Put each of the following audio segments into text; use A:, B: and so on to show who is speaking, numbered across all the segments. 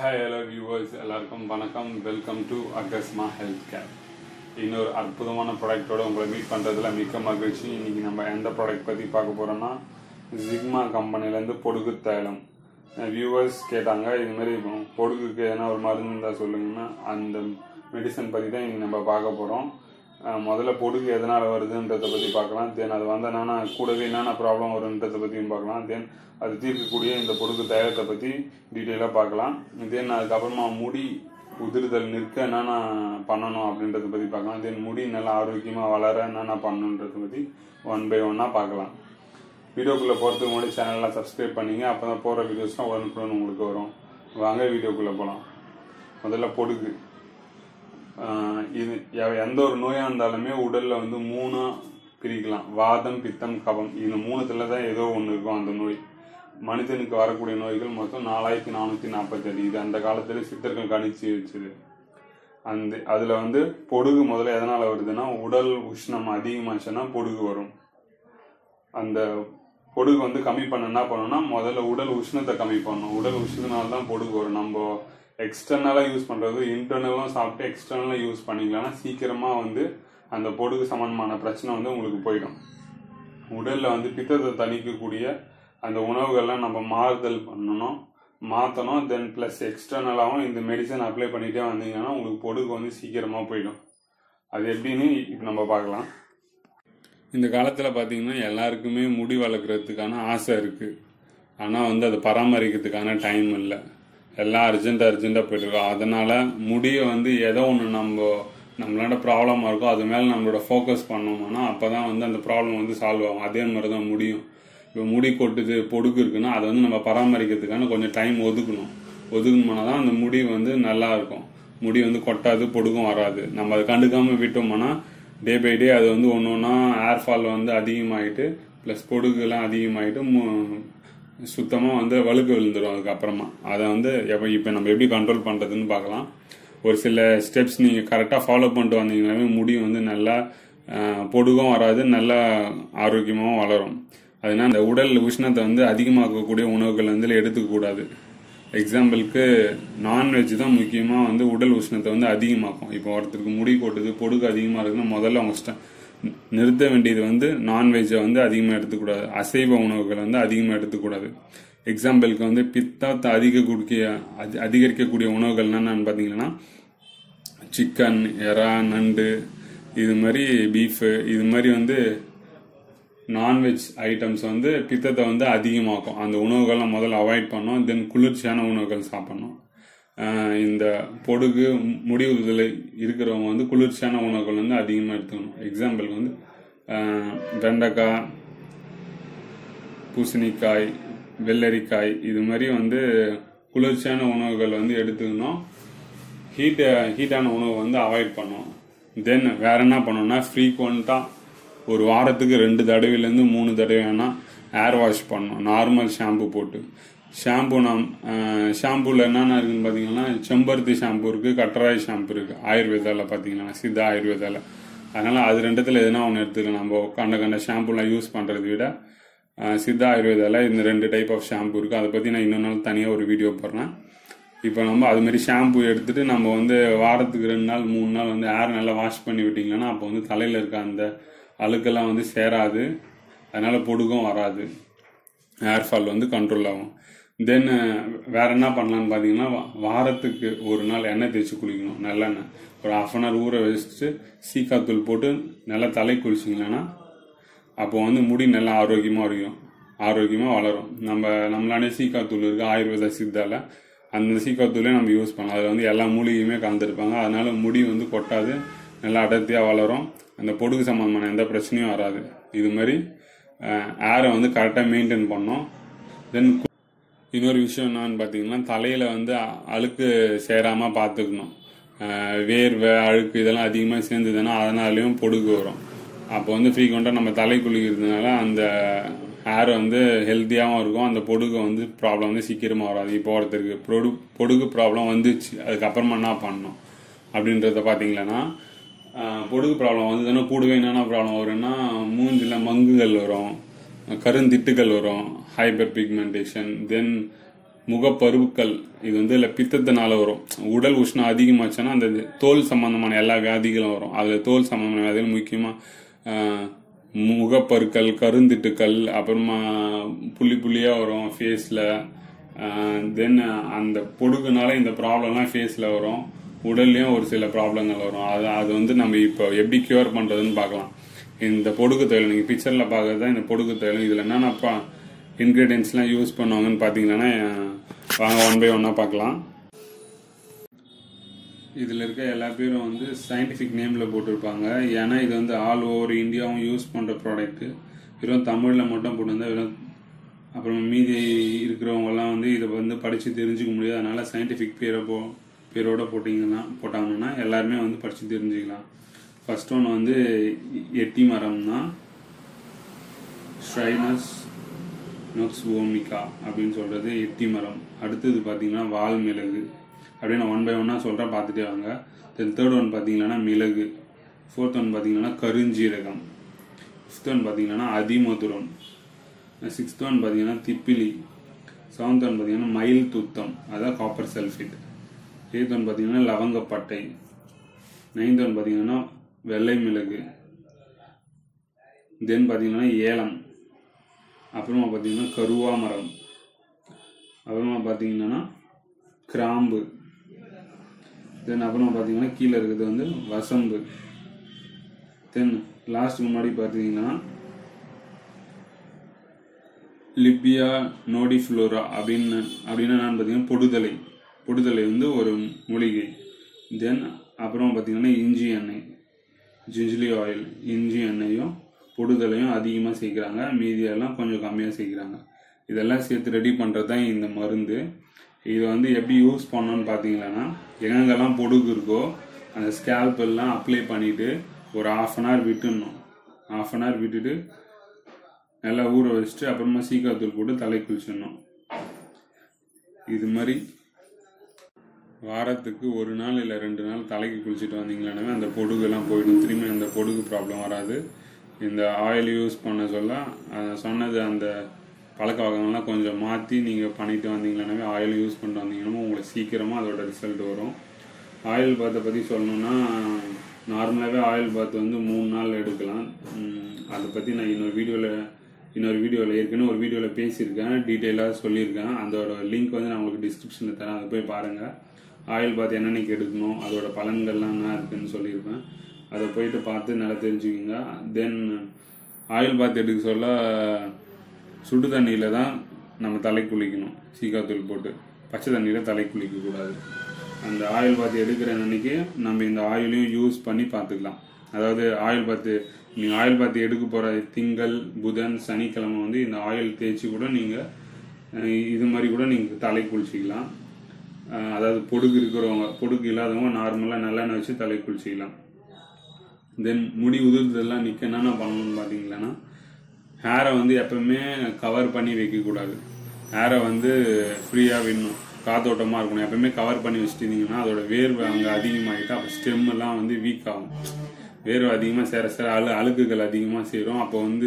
A: hi hello viewers எல்லாருக்கும் வணக்கம் welcome to அகஸ்மா ஹெல்த் கேர் இன்னொரு அற்புதமான ப்ராடக்ட்டோட உங்களை மீட் பண்ணுறதுல மிக்க மகிழ்ச்சி இன்னைக்கு நம்ம எந்த ப்ராடக்ட் பற்றி பார்க்க போகிறோம்னா ஜிக்மா கம்பெனிலேருந்து பொடுகு தைலம் வியூவர்ஸ் கேட்டாங்க இது மாதிரி இப்போ பொடுகுக்கு எதனா ஒரு மருந்து இருந்தால் சொல்லுங்கன்னா அந்த மெடிசன் பற்றி தான் இன்னைக்கு நம்ம பார்க்க போகிறோம் முதல்ல பொடுகு எதனால் வருதுன்றதை பற்றி பார்க்கலாம் தென் அது வந்தனானா கூடவே என்னென்ன ப்ராப்ளம் வருன்றதை பற்றியும் பார்க்கலாம் தென் அது தீர்க்கக்கூடிய இந்த பொடுகு தைலத்தை பற்றி டீட்டெயிலாக பார்க்கலாம் தென் அதுக்கப்புறமா முடி உதிர்தல் நிற்க என்னென்ன பண்ணணும் அப்படின்றத பற்றி பார்க்கலாம் தென் முடி நல்லா ஆரோக்கியமாக வளர என்னென்ன பண்ணணுன்றதை பற்றி ஒன் பை ஒன்னாக பார்க்கலாம் வீடியோக்குள்ளே போகிறதுக்கு முன்னாடி சேனல்லாம் சப்ஸ்கிரைப் பண்ணிங்க அப்போ தான் போகிற வீடியோஸ்லாம் உடனுக்குடன் உங்களுக்கு வரும் வாங்க வீடியோக்குள்ளே போகலாம் முதல்ல பொடுகு ஆஹ் இது எ- எந்த ஒரு நோயாக இருந்தாலுமே உடலில் வந்து மூணாக பிரிக்கலாம் வாதம் பித்தம் கபம் இந்த மூணுத்துல தான் ஏதோ ஒன்று இருக்கும் அந்த நோய் மனிதனுக்கு வரக்கூடிய நோய்கள் மொத்தம் நாலாயிரத்தி நானூற்றி நாற்பத்தெட்டு இது அந்த காலத்தில் சித்தர்கள் கணிச்சு வச்சுது அந்த அதில் வந்து பொடுகு முதல்ல எதனால் வருதுன்னா உடல் உஷ்ணம் அதிகமாச்சுன்னா பொடுகு வரும் அந்த பொடுகு வந்து கம்மி பண்ண என்ன பண்ணணும்னா முதல்ல உடல் உஷ்ணத்தை கம்மி பண்ணணும் உடல் உஷ்ணத்தினால தான் பொடுகு வரும் நம்ம எக்ஸ்டர்னலாக யூஸ் பண்ணுறது இன்டர்னலாக சாப்பிட்டு எக்ஸ்டர்னலாக யூஸ் பண்ணிக்கலாம்னா சீக்கிரமாக வந்து அந்த பொடுகு சம்பந்தமான பிரச்சனை வந்து உங்களுக்கு போயிடும் உடலில் வந்து பித்தத்தை தணிக்கக்கூடிய அந்த உணவுகள்லாம் நம்ம மாறுதல் பண்ணணும் மாற்றணும் தென் ப்ளஸ் எக்ஸ்டர்னலாகவும் இந்த மெடிசன் அப்ளை பண்ணிகிட்டே வந்தீங்கன்னா உங்களுக்கு பொடுகு வந்து சீக்கிரமாக போயிடும் அது எப்படின்னு இப்போ நம்ம பார்க்கலாம் இந்த காலத்தில் பார்த்தீங்கன்னா எல்லாருக்குமே முடி வளர்க்குறதுக்கான ஆசை இருக்குது ஆனால் வந்து அதை பராமரிக்கிறதுக்கான டைம் இல்லை எல்லாம் அர்ஜென்ட் அர்ஜென்ட்டாக போயிட்டுருக்கோம் அதனால் முடியை வந்து ஏதோ ஒன்று நம்ம நம்மளோட ப்ராப்ளமாக இருக்கோ அது மேலே நம்மளோட ஃபோக்கஸ் பண்ணோம்னா அப்போ தான் வந்து அந்த ப்ராப்ளம் வந்து சால்வ் ஆகும் அதே மாதிரி தான் முடியும் இப்போ முடி கொட்டுது பொடுகு இருக்குன்னா அதை வந்து நம்ம பராமரிக்கிறதுக்கான கொஞ்சம் டைம் ஒதுக்கணும் ஒதுக்கணும்னா தான் அந்த முடி வந்து நல்லா இருக்கும் முடி வந்து கொட்டாது பொடுகும் வராது நம்ம அதை கண்டுக்காம விட்டோம்னா டே பை டே அது வந்து ஒன்று ஒன்றா ஏர் ஃபால் வந்து அதிகமாகிட்டு ப்ளஸ் பொடுகுலாம் அதிகமாகிட்டு சுத்தமாக வந்து வழுக்கு விழுந்துடும் அதுக்கப்புறமா அதை வந்து எப்போ இப்போ நம்ம எப்படி கண்ட்ரோல் பண்ணுறதுன்னு பார்க்கலாம் ஒரு சில ஸ்டெப்ஸ் நீங்கள் கரெக்டாக ஃபாலோ பண்ணிட்டு வந்தீங்கன்னாவே முடி வந்து நல்லா அஹ், பொடுகும் வராது நல்லா ஆரோக்கியமாகவும் வளரும் அதனால் அந்த உடல் உஷ்ணத்தை வந்து அதிகமாக்கக்கூடிய உணவுகள் வந்து எடுத்துக்கக்கூடாது எக்ஸாம்பிளுக்கு நான்வெஜ் தான் முக்கியமாக வந்து உடல் உஷ்ணத்தை வந்து அதிகமாக்கும் இப்போ ஒருத்தருக்கு முடி கொட்டுது பொடுகு அதிகமாக இருக்குன்னா முதல்ல அவங்க ஸ்ட- நிறுத்த வேண்டியது வந்து நான்வெஜ்ஜை வந்து அதிகமாக எடுத்துக்கூடாது அசைவ உணவுகளை வந்து அதிகமாக எடுத்துக்கூடாது எக்ஸாம்பிளுக்கு வந்து பித்தத்தை அதிகக்கூடிய அதி- அதிகரிக்கக்கூடிய உணவுகள் என்னென்னு பார்த்தீங்கன்னா சிக்கன் எறா நண்டு இது மாதிரி பீஃபு இது மாதிரி வந்து நான்வெஜ் ஐட்டம்ஸ் வந்து பித்தத்தை வந்து அதிகமாக்கும் அந்த உணவுகள்லாம் முதல்ல அவாய்ட் பண்ணோம் தென் குளிர்ச்சியான உணவுகள் சாப்பிடணும் ஆஹ் இந்த பொடுகு முடி உறுதல் இருக்கிறவங்க வந்து குளிர்ச்சியான உணவுகள் வந்து அதிகமாக எடுத்துக்கணும் எக்ஸாம்பிளுக்கு வந்து ஆஹ் வெண்டைக்காய் பூசணிக்காய் வெள்ளரிக்காய் இது மாதிரி வந்து குளிர்ச்சியான உணவுகள் வந்து எடுத்துக்கணும் ஹீட் ஹீட்டான உணவு வந்து அவாய்ட் பண்ணணும் தென் வேற என்ன பண்ணணும்னா ஃப்ரீக்வெண்ட்டாக ஒரு வாரத்துக்கு ரெண்டு தடவைலேருந்து மூணு தடவை வேணால் ஏர் வாஷ் பண்ணணும் நார்மல் ஷாம்பு போட்டு ஷாம்பு நாம் ஷாம்புவில் என்னென்ன இருக்குன்னு பார்த்தீங்கன்னா செம்பருத்தி ஷாம்பு இருக்குது கட்டராய் ஷாம்பு இருக்குது ஆயுர்வேதாவில் பார்த்தீங்கன்னா சித்தா ஆயுர்வேதாவில் அதனால் அது ரெண்டுத்தில் எதுனா ஒன்று எடுத்துக்கலாம் நம்ம கண்ட கண்ட ஷாம்புலாம் யூஸ் பண்ணுறதை விட அஹ், சித்தா ஆயுர்வேதாவில் இந்த ரெண்டு டைப் ஆஃப் ஷாம்பு இருக்குது அதை பற்றி நான் இன்னொரு நாள் தனியாக ஒரு வீடியோ போடுறேன் இப்போ நம்ம அது மாதிரி ஷாம்பு எடுத்துட்டு நம்ம வந்து வாரத்துக்கு ரெண்டு நாள் மூணு நாள் வந்து ஏர் நல்லா வாஷ் பண்ணி விட்டிங்கன்னா அப்போ வந்து தலையில் இருக்க அந்த அழுக்கெல்லாம் வந்து சேராது அதனால பொடுகும் வராது ஏர் ஃபால் வந்து கண்ட்ரோல் ஆகும் தென் வேற என்ன பண்ணலாம்னு பார்த்தீங்கன்னா வா- வாரத்துக்கு ஒரு நாள் எண்ணெய் தேய்ச்சி குளிக்கணும் நல்லெண்ணெய் ஒரு ஹாஃப் அன் ஹவர் ஊற வச்சுட்டு சீக்காத்தூள் போட்டு நல்லா தலை குளிச்சிங்கன்னா அப்போ வந்து முடி நல்லா ஆரோக்கியமாக இருக்கும் ஆரோக்கியமாக வளரும் நம்ம நம்மளானே சீக்காத்தூள் இருக்குது ஆயுர்வேத சித்தால அந்த சீக்காத்தூளே நம்ம யூஸ் பண்ணலாம் அதில் வந்து எல்லா மூலிகையுமே கலந்துருப்பாங்க அதனால முடி வந்து கொட்டாது நல்லா அடர்த்தியாக வளரும் அந்த பொடுகு சம்பந்தமான எந்த பிரச்சனையும் வராது இது மாதிரி ஏரை வந்து கரெக்டாக மெயின்டைன் பண்ணோம் தென் இன்னொரு விஷயம் என்னன்னு பார்த்தீங்கன்னா தலையில் வந்து அ- அழுக்கு சேராமல் பார்த்துக்கணும் அஹ் வேர்வை அழுக்கு இதெல்லாம் அதிகமாக சேர்ந்ததுன்னா அதனாலையும் பொடுகு வரும் அப்போ வந்து ஃப்ரீக்வெண்ட்டாக நம்ம தலை குளிக்கிறதுனால அந்த ஹேர் வந்து ஹெல்த்தியாகவும் இருக்கும் அந்த பொடுகு வந்து ப்ராப்ளம் வந்து சீக்கிரமாக வராது இப்போ ஒருத்தருக்கு பொடு பொடுகு ப்ராப்ளம் வந்துச்சு அதுக்கப்புறமா என்ன பண்ணணும் அப்படின்றத பார்த்தீங்கன்னா ஆஹ் பொடுகு ப்ராப்ளம் வந்ததுன்னா கூடவே என்னென்ன ப்ராப்ளம் வரும்னா மூஞ்சில் மங்குகள் வரும் கருந்திட்டுகள் வரும் ஹைப்பர் பிக்மெண்டேஷன் தென் முகப்பருவுக்கள் இது வந்து இல்லை பித்தத்தினால வரும் உடல் உஷ்ணம் அதிகமாச்சுன்னா அந்த தோல் சம்பந்தமான எல்லா வியாதிகளும் வரும் அதில் தோல் சம்பந்தமான வியாதிகள் முக்கியமாக முகப்பருக்கள் கருந்திட்டுக்கள் அப்புறமா புள்ளி புள்ளியாக வரும் ஃபேஸில் தென் அந்த பொடுகுனால இந்த ப்ராப்ளம்லாம் ஃபேஸில் வரும் உடல்லையும் ஒரு சில ப்ராப்ளங்கள் வரும் அது அது வந்து நம்ம இப்போ எப்படி க்யூர் பண்ணுறதுன்னு பார்க்கலாம் இந்த பொடுகு தைலம் நீங்கள் பிக்சரில் பார்க்கறது தான் இந்த பொடுகு தைலம் இதில் என்னென்ன இன்க்ரீடியன்ஸ்லாம் யூஸ் பண்ணுவாங்கன்னு பார்த்தீங்கன்னா வாங்க ஒன் பை ஒன்னாக பார்க்கலாம் இதில் இருக்க எல்லா பேரும் வந்து சயின்டிஃபிக் நேமில் போட்டிருப்பாங்க ஏன்னா இது வந்து ஆல் ஓவர் இந்தியாவும் யூஸ் பண்ணுற ப்ராடக்ட்டு வெறும் தமிழில் மட்டும் போட்டிருந்தா வெறும் அப்புறம் மீதி இருக்கிறவங்கலாம் வந்து இதை வந்து படித்து தெரிஞ்சுக்க முடியாது அதனால் சயின்டிஃபிக் பேரை போ பேரோட போட்டிங்கன்னா போட்டாங்கன்னா எல்லாருமே வந்து படித்து தெரிஞ்சுக்கலாம் ஃபர்ஸ்ட் ஒன்று வந்து எட்டி மரம் தான் ஷ்ரைனஸ் நொக்ஸ் ஓமிகா அப்படின்னு சொல்கிறது எட்டி மரம் அடுத்தது பார்த்தீங்கன்னா வால் மிளகு அப்படின்னு ஒன் பை ஒன்னாக சொல்கிறேன் பார்த்துட்டே வாங்க தென் தேர்ட் ஒன் பார்த்தீங்கன்னா மிளகு ஃபோர்த் ஒன் பார்த்தீங்கன்னா கருஞ்சீரகம் ஃபிஃப்த் ஒன் பார்த்தீங்கன்னா அதிமதுரம் சிக்ஸ்த் ஒன் பார்த்தீங்கன்னா திப்பிலி செவன்த் ஒன் பார்த்தீங்கன்னா மயில் துத்தம் அதான் காப்பர் சல்ஃபேட் எயித் ஒன் பார்த்தீங்கன்னா லவங்கப்பட்டை நைன்த் ஒன் பார்த்தீங்கன்னா வெள்ளை மிளகு தென் பார்த்தீங்கன்னா ஏலம் அப்புறமா பார்த்தீங்கன்னா கருவா மரம் அப்புறமா பார்த்தீங்கன்னா கிராம்பு தென் அப்புறமா பார்த்தீங்கன்னா கீழே இருக்கிறது வந்து வசம்பு தென் லாஸ்ட் முன்னாடி பார்த்தீங்கன்னா லிப்பியா நோடிஃப்ளோரா அப்படின்னு அப்படின்னா நான் பார்த்தீங்கன்னா பொடுதலை பொடுதலை வந்து ஒரு மூலிகை தென் அப்புறம் பார்த்தீங்கன்னா இஞ்சி எண்ணெய் ஜிஞ்சிலி ஆயில் இஞ்சி எண்ணெயும் பொடுதலையும் அதிகமாக சேர்க்குறாங்க மீதியெல்லாம் கொஞ்சம் கம்மியாக சேர்க்குறாங்க இதெல்லாம் சேர்த்து ரெடி பண்ணுறது தான் இந்த மருந்து இதை வந்து எப்படி யூஸ் பண்ணணும்னு பார்த்தீங்கன்னா எங்கெங்கெல்லாம் பொடுகு இருக்கோ அந்த ஸ்கேல்ப் எல்லாம் அப்ளை பண்ணிவிட்டு ஒரு ஆஃப் அன் ஹவர் விட்டுடணும் ஆஃப் அன் ஹவர் விட்டுட்டு நல்லா ஊற வச்சுட்டு அப்புறமா சீக்காத்தூள் போட்டு தலை குளிச்சிடணும் இது மாதிரி வாரத்துக்கு ஒரு நாள் இல்லை ரெண்டு நாள் தலைக்கு குளிச்சுட்டு வந்தீங்களானவே அந்த பொடுகுலாம் போயிடும் திரும்பி அந்த பொடுகு ப்ராப்ளம் வராது இந்த ஆயில் யூஸ் பண்ண சொல்ல அஹ், சொன்னது அந்த பழக்க வகைகள்லாம் கொஞ்சம் மாற்றி நீங்கள் பண்ணிட்டு வந்தீங்களானவே ஆயில் யூஸ் பண்ணிட்டு வந்தீங்கன்னா உங்களுக்கு சீக்கிரமாக அதோட ரிசல்ட் வரும் ஆயில் பாத்தை பற்றி சொல்லணும்னா நார்மலாகவே ஆயில் பாத் வந்து மூணு நாள் எடுக்கலாம் உம், அதை பற்றி நான் இன்னொரு வீடியோவில் இன்னொரு வீடியோவில் ஏற்கனவே ஒரு வீடியோவில் பேசியிருக்கேன் டீட்டெயிலாக சொல்லியிருக்கேன் அதோட லிங்க் வந்து நான் உங்களுக்கு டிஸ்கிரிப்ஷனில் தரேன் அதை போய் பாருங்கள் ஆயில் பாத் என்னென்னைக்கு எடுக்கணும் அதோட பலன்கள்லாம் என்ன இருக்குன்னு சொல்லியிருப்பேன் அதை போயிட்டு பார்த்து நல்லா தெரிஞ்சுக்கிங்க தென் ஆயில் பாத் எடுக்க சொல்ல சுடு தண்ணியில் தான் நம்ம தலை குளிக்கணும் சீக்காத்தூள் போட்டு பச்சை தண்ணியில் தலை குளிக்கக்கூடாது அந்த ஆயில் பாத் எடுக்கிற அன்னைக்கு நம்ம இந்த ஆயிலையும் யூஸ் பண்ணி பார்த்துக்கலாம் அதாவது ஆயில் பாத்து நீங்கள் ஆயில் பாத்து எடுக்க போகிற திங்கள் புதன் சனிக்கிழமை வந்து இந்த ஆயில் தேய்ச்சி கூட நீங்கள் இது மாதிரி கூட நீங்கள் தலை குளிச்சிக்கலாம் அஹ் அதாவது பொடுகு இருக்கிறவங்க பொடுகு இல்லாதவங்க நார்மலாக நல்லெண்ணெய் வச்சு தலை குளிச்சிக்கலாம் தென் முடி உதிர்தெல்லாம் நிற்க என்னென்ன பண்ணணும்னு பார்த்தீங்கன்னா ஹேரை வந்து எப்பவுமே கவர் பண்ணி வைக்கக்கூடாது ஹேரை வந்து ஃப்ரீயாக விடணும் காத்தோட்டமாக இருக்கணும் எப்பவுமே கவர் பண்ணி வச்சுட்டீங்கன்னா அதோட வேர்வை அங்கே அதிகமாகிட்டா அப்போ ஸ்டெம் எல்லாம் வந்து வீக் ஆகும் வேர்வை அதிகமாக சேர சேர அழு அழுக்குகள் அதிகமாக சேரும் அப்போ வந்து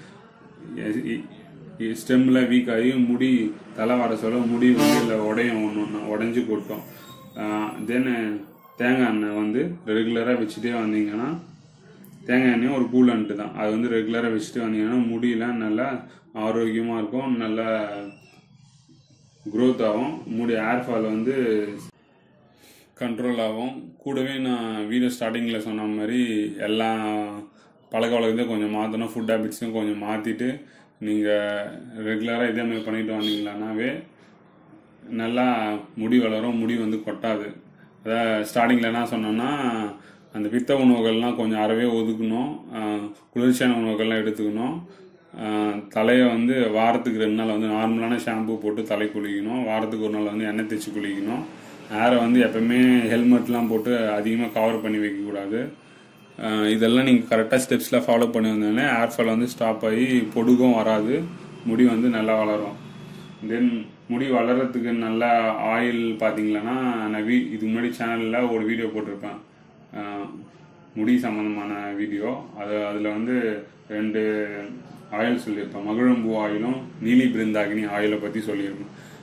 A: ஸ்டெம்மில் வீக் ஆகி முடி தலை வர சொல்ல முடி வந்து இல்லை உடையும் ஒன்று ஒன்று உடஞ்சி கொட்டும் தென் தேங்காய் எண்ணெய் வந்து ரெகுலராக வச்சுட்டே வந்தீங்கன்னா தேங்காய் எண்ணெயும் ஒரு கூலண்ட்டு தான் அது வந்து ரெகுலராக வச்சுட்டு வந்தீங்கன்னா முடியெல்லாம் நல்லா ஆரோக்கியமாக இருக்கும் நல்லா க்ரோத் ஆகும் முடி ஏர் ஃபால் வந்து கண்ட்ரோல் ஆகும் கூடவே நான் வீடியோ ஸ்டார்டிங்கில் சொன்ன மாதிரி எல்லா பழக்க வழக்கத்தையும் கொஞ்சம் மாற்றணும் ஃபுட் ஹேபிட்ஸையும் கொஞ்சம் மாற்றிட்டு நீங்கள் ரெகுலராக இதே மாதிரி பண்ணிட்டு வந்தீங்களானாவே நல்லா முடி வளரும் முடி வந்து கொட்டாது அதான் ஸ்டார்டிங்கில் என்ன சொன்னோன்னா அந்த பித்த உணவுகள்லாம் கொஞ்சம் அறவே ஒதுக்கணும் ஆஹ் குளிர்ச்சியான உணவுகள்லாம் எடுத்துக்கணும் ஆஹ் தலையை வந்து வாரத்துக்கு ரெண்டு நாள் வந்து நார்மலான ஷாம்பு போட்டு தலை குளிக்கணும் வாரத்துக்கு ஒரு நாள் வந்து எண்ணெய் தேய்ச்சி குளிக்கணும் ஹேரை வந்து எப்பவுமே ஹெல்மெட்லாம் போட்டு அதிகமாக கவர் பண்ணி வைக்கக்கூடாது ஆஹ் இதெல்லாம் நீங்கள் கரெக்டாக ஸ்டெப்ஸில் ஃபாலோ பண்ணி வந்தோடனே ஹேர் ஃபால் வந்து ஸ்டாப் ஆகி பொடுகும் வராது முடி வந்து நல்லா வளரும் தென் முடி வளர்கிறதுக்கு நல்ல ஆயில் பார்த்தீங்களன்னா நான் வீ இதுக்கு முன்னாடி சேனலில் ஒரு வீடியோ போட்டிருப்பேன் ஆஹ் முடி சம்மந்தமான வீடியோ அது அதில் வந்து ரெண்டு ஆயில் சொல்லியிருப்பேன் மகிழம்பூ ஆயிலும் நீலி பிருந்தாகினி ஆயிலை பற்றி சொல்லியிருப்பேன்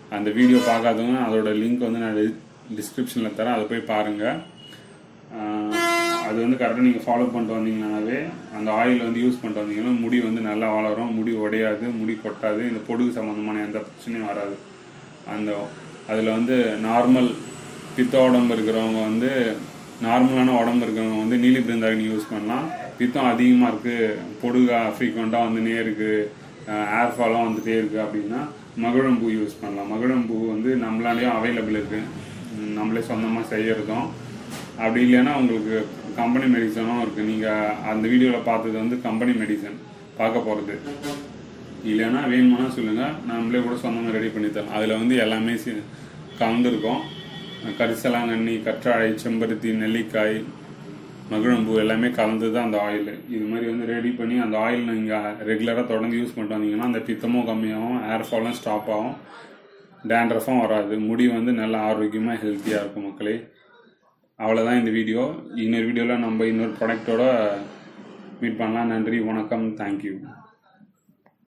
A: அந்த வீடியோ பார்க்காதவங்க அதோட லிங்க் வந்து நான் டிஸ்கிரிப்ஷனில் தரேன் அதை போய் பாருங்கள் அது வந்து கரெக்டாக நீங்கள் ஃபாலோ பண்ணிட்டு வந்தீங்கன்னாவே அந்த ஆயில் வந்து யூஸ் பண்ணிட்டு வந்தீங்கன்னா முடி வந்து நல்லா வளரும் முடி உடையாது முடி கொட்டாது இந்த பொடுகு சம்மந்தமான எந்த பிரச்சனையும் வராது அந்த அதில் வந்து நார்மல் பித்த உடம்பு இருக்கிறவங்க வந்து நார்மலான உடம்பு இருக்கிறவங்க வந்து நீலி பிருந்தாகினி யூஸ் பண்ணலாம் பித்தம் அதிகமாக இருக்குது பொடுகா ஃப்ரீக்வெண்ட்டாக வந்துனே இருக்குது ஏர் ஃபாலும் வந்துட்டே இருக்குது அப்படின்னா மகிழம்பூ யூஸ் பண்ணலாம் மகிழம்பூ வந்து நம்மளாலேயும் அவைலபிள் இருக்குது நம்மளே சொந்தமாக செய்யறதும் அப்படி இல்லைன்னா உங்களுக்கு கம்பெனி மெடிசனும் இருக்குது நீங்கள் அந்த வீடியோவில் பார்த்தது வந்து கம்பெனி மெடிசன் பார்க்க போகிறது இல்லைன்னா வேணுமானா சொல்லுங்கள் நம்மளே கூட சொந்தமாக ரெடி பண்ணி தரோம் அதில் வந்து எல்லாமே சி- கலந்துருக்கும் கரிசலாங்கண்ணி கற்றாழை செம்பருத்தி நெல்லிக்காய் மகிழம்பூ எல்லாமே கலந்து தான் அந்த ஆயில் இது மாதிரி வந்து ரெடி பண்ணி அந்த ஆயில் நீங்கள் ரெகுலராக தொடர்ந்து யூஸ் பண்ணிட்டு வந்தீங்கன்னா அந்த பித்தமும் கம்மியாகும் ஏர் ஃபாலும் ஸ்டாப் ஆகும் டேண்ட்ரஃபும் வராது முடி வந்து நல்ல ஆரோக்கியமாக ஹெல்த்தியாக இருக்கும் மக்களே அவ்வளோதான் இந்த வீடியோ இன்னொரு வீடியோவில் நம்ம இன்னொரு ப்ராடக்டோட மீட் பண்ணலாம் நன்றி வணக்கம் தேங்க்யூ